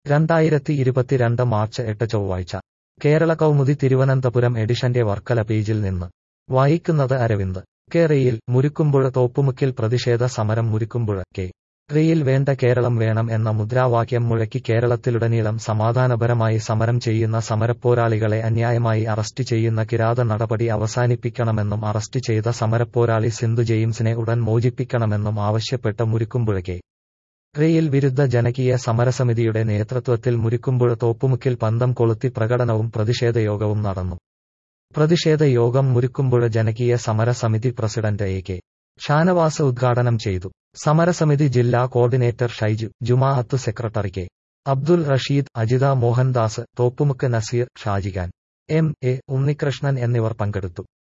രണ്ടായിരത്തി ഇരുപത്തിരണ്ട് മാർച്ച് എട്ട് ചൊവ്വാഴ്ച കേരള കൗമുദി തിരുവനന്തപുരം എഡിഷന്റെ വർക്കല പേജിൽ നിന്ന് വായിക്കുന്നത് അരവിന്ദ് കേരയിൽ മുരുക്കുമ്പുഴ തോപ്പുമുക്കിൽ പ്രതിഷേധ സമരം മുരുക്കുമ്പുഴ കെ റെയിൽ വേണ്ട കേരളം വേണം എന്ന മുദ്രാവാക്യം മുഴക്കി കേരളത്തിലുടനീളം സമാധാനപരമായി സമരം ചെയ്യുന്ന സമരപ്പോരാളികളെ അന്യായമായി അറസ്റ്റ് ചെയ്യുന്ന കിരാത നടപടി അവസാനിപ്പിക്കണമെന്നും അറസ്റ്റ് ചെയ്ത സമരപ്പോരാളി സിന്ധു ജെയിംസിനെ ഉടൻ മോചിപ്പിക്കണമെന്നും ആവശ്യപ്പെട്ട് മുരുക്കുമ്പുഴ കെ റെയിൽ വിരുദ്ധ ജനകീയ സമരസമിതിയുടെ നേതൃത്വത്തിൽ മുരുക്കുമ്പുഴ തോപ്പുമുക്കിൽ പന്തം കൊളുത്തി പ്രകടനവും പ്രതിഷേധയോഗവും നടന്നു പ്രതിഷേധ യോഗം മുരുക്കുമ്പുഴ ജനകീയ സമരസമിതി പ്രസിഡന്റ് എ കെ ഷാനവാസ് ഉദ്ഘാടനം ചെയ്തു സമരസമിതി ജില്ലാ കോർഡിനേറ്റർ ഷൈജു ജുമാഅത്ത് secretary K Abdul Rasheed Ajitha Mohandas Thoppumukku Naseer Shajikhan M A Unnikrishnan എന്നിവർ പങ്കെടുത്തു